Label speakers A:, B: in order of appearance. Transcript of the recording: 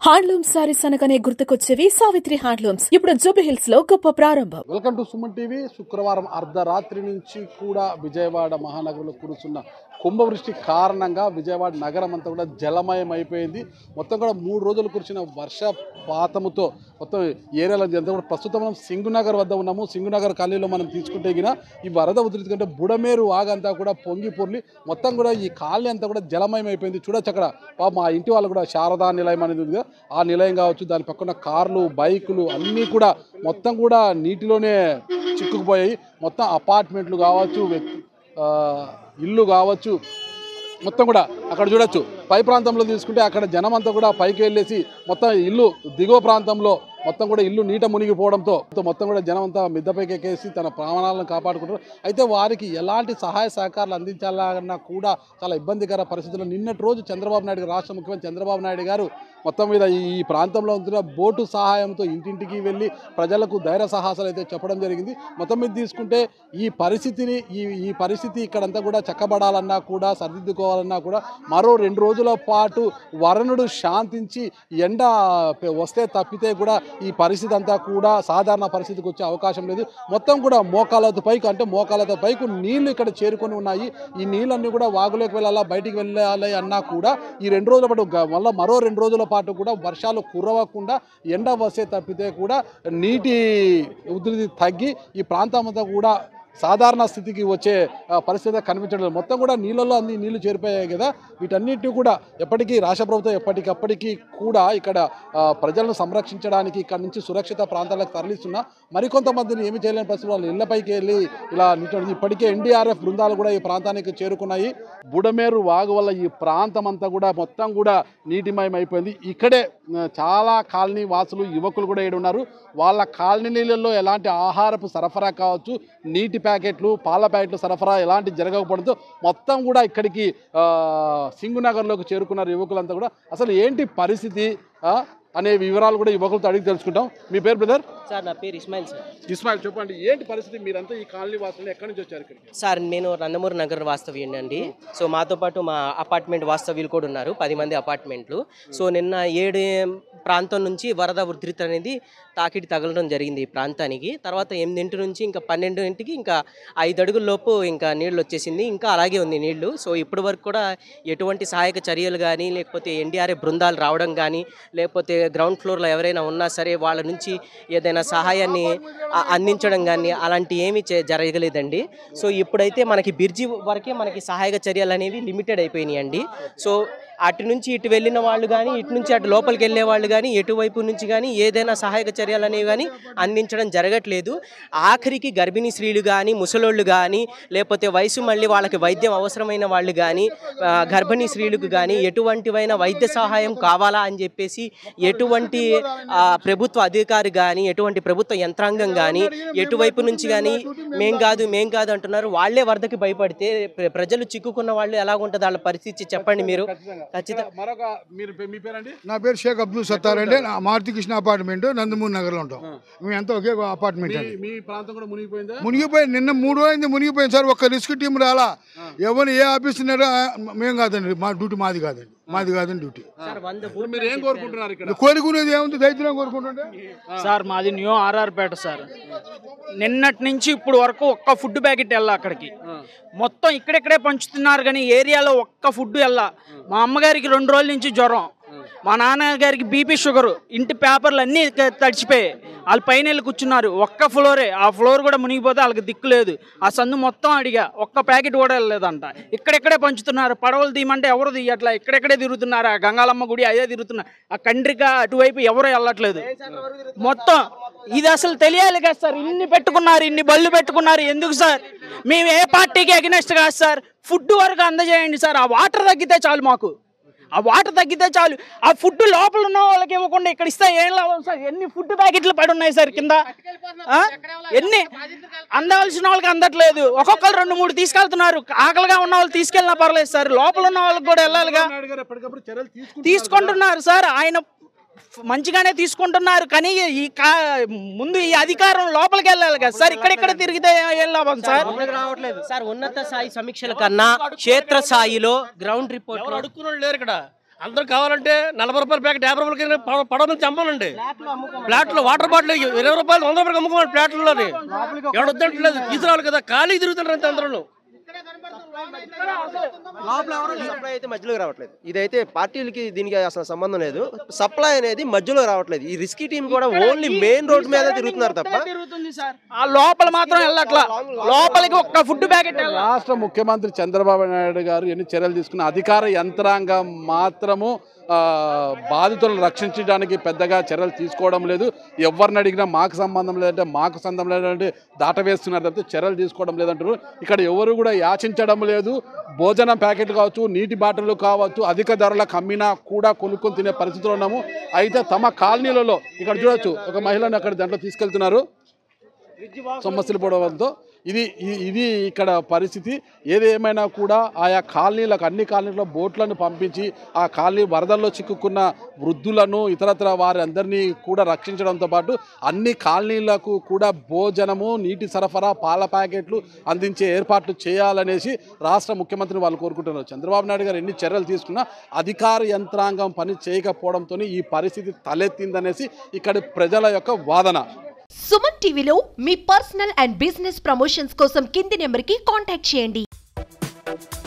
A: Handloom saris అనగానే గుర్తుకొచ్చేవి Savitri handlooms ఇప్పుడు జూబ్లీహిల్స్ లో గొప్ప ప్రారంభం
B: వెల్కమ్ టు సుమన్ టీవీ శుక్రవారం అర్ధరాత్రి నుంచి కూడా విజయవాడ మహానగరంలో కురుస్తున్న కుంభవృష్టి కారణంగా విజయవాడ నగరం అంతా కూడా జలమయం అయిపోయింది మొత్తం కూడా మూడు రోజులు కురిసిన వర్షపాతముతో మొత్తం ఏరియాలో అంతా కూడా ప్రస్తుతం మనం సింగునగర్ వద్ద ఉన్నాము సింగునగర్ కాలనీలో మనం తీసుకుంటే గిన ఈ వరద ఉధృతి కంటే బుడమేరు వాగంతా కూడా పొంగి పొర్లి మొత్తం కూడా ఈ కాలనీ అంతా కూడా జలమయం అయిపోయింది చూడొచ్చు అక్కడ పాప మా ఇంటి వాళ్ళు కూడా శారదా నిలయం అనేది ఉంది కదా ఆ నిలయం కావచ్చు దాని పక్కన కార్లు బైకులు అన్నీ కూడా మొత్తం కూడా నీటిలోనే చిక్కుకుపోయాయి మొత్తం అపార్ట్మెంట్లు కావచ్చు వ్యక్తి ఆ, ఇల్లు కావచ్చు మొత్తం కూడా అక్కడ చూడొచ్చు పై ప్రాంతంలో తీసుకుంటే అక్కడ జనం అంతా కూడా పైకి వెళ్ళేసి మొత్తం ఇల్లు దిగువ ప్రాంతంలో మొత్తం కూడా ఇల్లు నీట మునిగిపోవడంతో మొత్తం కూడా జనం అంతా మిద్దపైకి ఎక్కేసి తన ప్రాణాలను కాపాడుకుంటారు అయితే వారికి ఎలాంటి సహాయ సహకారాలు అందించాలన్నా కూడా చాలా ఇబ్బందికర పరిస్థితుల్లో నిన్నటి రోజు చంద్రబాబు నాయుడు గారు రాష్ట్ర ముఖ్యమంత్రి చంద్రబాబు నాయుడు గారు మొత్తం మీద ఈ ప్రాంతంలో ఉంటున్న బోటు సహాయంతో ఇంటింటికి వెళ్ళి ప్రజలకు ధైర్య సాహసాలు అయితే చెప్పడం జరిగింది మొత్తం మీద తీసుకుంటే ఈ పరిస్థితిని ఈ ఈ పరిస్థితి ఇక్కడంతా కూడా చక్కబడాలన్నా కూడా సరిదిద్దుకోవాలన్నా కూడా మరో రెండు రోజుల పాటు వరుణుడు శాంతించి ఎండ పె- వస్తే తప్పితే కూడా ఈ పరిస్థితి అంతా కూడా సాధారణ పరిస్థితికి వచ్చే అవకాశం లేదు మొత్తం కూడా మోకాలతో పైకి అంటే మోకాలతో పైకి నీళ్లు ఇక్కడ చేరుకొని ఉన్నాయి ఈ నీళ్ళన్నీ కూడా వాగులోకి వెళ్ళాలా బయటికి వెళ్ళాలి అన్నా కూడా ఈ రెండు రోజుల పాటు గ- మళ్ళీ మరో రెండు రోజుల పాటు కూడా వర్షాలు కురవకుండా ఎండ వస్తే తప్పితే కూడా నీటి ఉధృతి తగ్గి ఈ ప్రాంతం అంతా కూడా సాధారణ స్థితికి వచ్చే ఆ, పరిస్థితి కనిపించడం లేదు. మొత్తం కూడా నీళ్ళలో అన్ని నీళ్లు చేరిపోయాయి కదా వీటన్నిటి కూడా ఎప్పటికీ రాష్ట్ర ప్రభుత్వం ఎప్పటికప్పటికీ కూడా ఇక్కడ ఆ, ప్రజలను సంరక్షించడానికి ఇక్కడ నుంచి సురక్షిత ప్రాంతాలకు తరలిస్తున్నా మరికొంతమందిని ఏమి చేయలేని పరిస్థితి వాళ్ళు ఇళ్లపైకి వెళ్ళి ఇలా నిల్చొని ఇప్పటికే ఎన్డీఆర్ఎఫ్ బృందాలు కూడా ఈ ప్రాంతానికి చేరుకున్నాయి బుడమేరు వాగు వల్ల ఈ ప్రాంతం అంతా కూడా మొత్తం కూడా నీటిమయం అయిపోయింది ఇక్కడే ఆ, చాలా కాలనీ వాసులు యువకులు కూడా ఏడు ఉన్నారు వాళ్ళ కాలనీలలో ఎలాంటి ఆహారపు సరఫరా కావచ్చు నీటి ప్యాకెట్లు పాల ప్యాకెట్లు సరఫరా ఎలాంటి జరగకపోవడంతో మొత్తం కూడా ఇక్కడికి ఆ, సింగునగర్లోకి చేరుకున్నారు యువకులంతా కూడా అసలు ఏంటి పరిస్థితి ఆ, అనే వివరాలు కూడా యువకులతో అడిగి తెలుసుకుంటాం మీ పేరు బ్రదర్
C: సార్ నా పేరు ఇస్మాయిల్ సార్
B: ఇస్మాయిల్ చెప్పండి ఏంటి పరిస్థితి మీరంతా ఈ కాలనీ వాసులు ఎక్కడి నుంచి వచ్చారు ఇక్కడికి
C: సార్ నేను నందమూరి నగర్ వాస్తవ్యుని అండి సో మాతో పాటు మా అపార్ట్మెంట్ వాస్తవ్యులు కూడా ఉన్నారు పది మంది అపార్ట్మెంట్లు సో నిన్న ఏడు ప్రాంతం నుంచి వరద ఉధృతి అనేది తాకిడి తగలడం జరిగింది ఈ ప్రాంతానికి తర్వాత ఎనిమిదింటి నుంచి ఇంకా పన్నెండింటికి ఇంకా ఐదు అడుగుల లోపు ఇంకా నీళ్ళు వచ్చేసింది ఇంకా అలాగే ఉంది నీళ్లు సో ఇప్పటి వరకు కూడా ఎటువంటి సహాయక చర్యలు కానీ లేకపోతే ఎన్డీఆర్ఎఫ్ బృందాలు రావడం కానీ లేకపోతే గ్రౌండ్ ఫ్లోర్లో ఎవరైనా ఉన్నా సరే వాళ్ళ నుంచి ఏదైనా సహాయాన్ని ఆ- అందించడం కానీ అలాంటి ఏమీ చే జరగలేదండి సో ఇప్పుడైతే మనకి బిర్జి వరకే మనకి సహాయక చర్యలు అనేవి లిమిటెడ్ అయిపోయినాయి అండి సో అటు నుంచి ఇటు వెళ్ళిన వాళ్ళు కానీ ఇటు నుంచి అటు లోపలికి వెళ్ళే వాళ్ళు కానీ ఎటువైపు నుంచి కానీ ఏదైనా సహాయక చర్యలు అనేవి కానీ అందించడం జరగట్లేదు ఆఖరికి గర్భిణీ స్త్రీలు కానీ ముసలోళ్ళు కానీ లేకపోతే వయసు మళ్ళీ వాళ్ళకి వైద్యం అవసరమైన వాళ్ళు కానీ ఆ, గర్భిణీ స్త్రీలకు కానీ ఎటువంటివైన వైద్య సహాయం కావాలా అని చెప్పేసి ఎటువంటి ఆ, ప్రభుత్వ అధికారి కానీ ఎటువంటి ప్రభుత్వ యంత్రాంగం కానీ ఎటువైపు నుంచి కానీ మేం కాదు మేం కాదు అంటున్నారు వాళ్ళే వరదకి భయపడితే ప్ర- ప్రజలు చిక్కుకున్న వాళ్ళు ఎలా ఉంటుంది వాళ్ళ పరిస్థితి చెప్పండి మీరు ఖచ్చితంగా
B: మరొక మీరు మీ పేరండి
D: నా పేరు షేక్ అబ్దుల్ సత్తార్ అండి నా మారుతి కృష్ణ అపార్ట్మెంట్ నందమూరి నగర్లో ఉంటాం మేము అంతా ఒకే అపార్ట్మెంట్ అండి
B: మీ ప్రాంతం కూడా మునిగిపోయిందా
D: మునిగిపోయి నిన్న మూడు రోజులు మునిగిపోయింది సార్ ఒక్క రిస్క్ టీం రాలా ఎవరు ఏ ఆఫీస్ ఉన్నారో ఆ, మేము కాదండి మా డ్యూటీ మాది కాదండి మాది కాదండి డ్యూటీ
C: సార్ వంద
B: ఇప్పుడు మీరు ఏం కోరుకుంటున్నారు ఇక్కడ
D: కోరుకునేది ఏముంది దైత్యం కోరుకుంటుంటే
E: సార్ మాది న్యూ ఆర్ఆర్ పేట సార్ నిన్నటి నుంచి ఇప్పుడు వరకు ఒక్క ఫుడ్ ప్యాకెట్ వెళ్ళా అక్కడికి మొత్తం ఇక్కడెక్కడే పంచుతున్నారు కానీ ఏరియాలో ఒక్క ఫుడ్ వెళ్ళా మా అమ్మగారికి రెండు రోజుల నుంచి జ్వరం మా నాన్నగారికి బీపీ షుగర్ ఇంటి పేపర్లు అన్నీ క- తడిచిపోయాయి వాళ్ళు పైన వెళ్ళి కూర్చున్నారు ఒక్క ఫ్లోరే ఆ ఫ్లోర్ కూడా మునిగిపోతే వాళ్ళకి దిక్కు లేదు ఆ సందు మొత్తం అడిగా ఒక్క ప్యాకెట్ కూడా వెళ్ళలేదంట ఇక్కడెక్కడే పంచుతున్నారు పడవలు తీయమంటే ఎవరు తీయట్లా ఇక్కడెక్కడే తిరుగుతున్నారు ఆ గంగాలమ్మ గుడి అదే తిరుగుతున్నారు ఆ కండ్రిక అటువైపు ఎవరు వెళ్ళట్లేదు మొత్తం ఇది అసలు తెలియాలి కదా సార్ ఇన్ని పెట్టుకున్నారు ఇన్ని బళ్ళు పెట్టుకున్నారు ఎందుకు సార్ మేము ఏ పార్టీకి అగెనెస్ట్ కాదు సార్ ఫుడ్ వరకు అందజేయండి సార్ ఆ వాటర్ తగ్గితే చాలు మాకు ఆ వాటర్ తగ్గితే చాలు ఆ ఫుడ్ లోపల ఉన్న వాళ్ళకి ఇవ్వకుండా ఇక్కడ ఇస్తే ఏం లాభం సార్ ఎన్ని ఫుడ్ ప్యాకెట్లు పడి ఉన్నాయి సార్ కింద ఆ? ఎన్ని అందవలసిన వాళ్ళకి అందట్లేదు ఒక్కొక్కరు రెండు మూడు తీసుకెళ్తున్నారు ఆకలిగా ఉన్న వాళ్ళు తీసుకెళ్ళినా పర్లేదు సార్ లోపల ఉన్న వాళ్ళకి కూడా వెళ్ళాలిగా
B: నాయుడు గారు ఎప్పటికప్పుడు చర్యలు తీసుకుంటున్నారు
E: తీసుకుంటున్నారు సార్ ఆయన మంచిగానే తీసుకుంటున్నారు కానీ ఈ కా ముందు ఈ అధికారం లోపలికి వెళ్ళాలి కదా సార్ ఇక్కడిక్కడ తిరిగితే ఏం లాభం సార్
C: రావట్లేదు సార్ ఉన్నత స్థాయి సమీక్షల కన్నా క్షేత్ర స్థాయిలో గ్రౌండ్ రిపోర్ట్
F: ఎవరు అడుక్కున్న వాళ్ళు లేరు ఇక్కడ అందరూ కావాలంటే నలభై రూపాయల ప్యాకెట్ యాభై రూపాయలకి ప- పడవ మీద చంపాలండి ప్లాట్లో వాటర్ బాటిల్ ఇరవై రూపాయలు వంద రూపాయలు అమ్ముకోవాలి ప్లాట్లలోని ఎవడు వద్దంటలేదు తీసుకురావాలి కదా ఖాళీ తిరుగుతారు అంతే అందరూ
G: సప్లై అయితే మధ్యలోకి రావట్లేదు ఇదైతే పార్టీలకి దీనికి అసలు సంబంధం లేదు సప్లై అనేది మధ్యలో రావట్లేదు ఈ రిస్కీ టీం కూడా ఓన్లీ మెయిన్ రోడ్ మీద తిరుగుతున్నారు తప్ప
E: తిరుగుతుంది సార్ ఆ లోపల మాత్రం వెళ్ళట్లా లోపలికి ఒక్క ఫుడ్ ప్యాకెట్ వెళ్ళ
B: రాష్ట్ర ముఖ్యమంత్రి చంద్రబాబు నాయుడు గారు ఎన్ని చర్యలు తీసుకున్న అధికార యంత్రాంగం మాత్రము ఆ, బాధితులను రక్షించడానికి పెద్దగా చర్యలు తీసుకోవడం లేదు ఎవరిని అడిగినా మాకు సంబంధం లేదంటే మాకు సంబంధం లేదంటే దాటవేస్తున్నారు తప్పితే చర్యలు తీసుకోవడం లేదంటారు ఇక్కడ ఎవరు కూడా యాచించడం లేదు భోజనం ప్యాకెట్లు కావచ్చు నీటి బాటిల్ కావచ్చు అధిక ధరలకు అమ్మినా కూడా కొనుక్కొని తినే పరిస్థితిలో ఉన్నాము అయితే తమ కాలనీలలో ఇక్కడ చూడొచ్చు ఒక మహిళను అక్కడ దాంట్లో తీసుకెళ్తున్నారు సమస్యలు పడడంతో ఇది ఇ- ఇది ఇక్కడ పరిస్థితి ఏది ఏమైనా కూడా ఆయా కాలనీలకు అన్ని కాలనీలో బోట్లను పంపించి ఆ కాలనీ వరదల్లో చిక్కుకున్న వృద్ధులను ఇతరత్ర వారందరినీ కూడా రక్షించడంతో పాటు అన్ని కాలనీలకు కూడా భోజనము నీటి సరఫరా పాల ప్యాకెట్లు అందించే ఏర్పాట్లు చేయాలనేసి రాష్ట్ర ముఖ్యమంత్రిని వాళ్ళు కోరుకుంటున్నారు చంద్రబాబు నాయుడు గారు ఎన్ని చర్యలు తీసుకున్నా అధికార యంత్రాంగం పని చేయకపోవడంతో ఈ పరిస్థితి తలెత్తిందనేసి ఇక్కడి ప్రజల యొక్క వాదన
H: సుమన్ టీవీలో మీ పర్సనల్ అండ్ బిజినెస్ ప్రమోషన్స్ కోసం కింది నెంబర్కి కాంటాక్ట్ చేయండి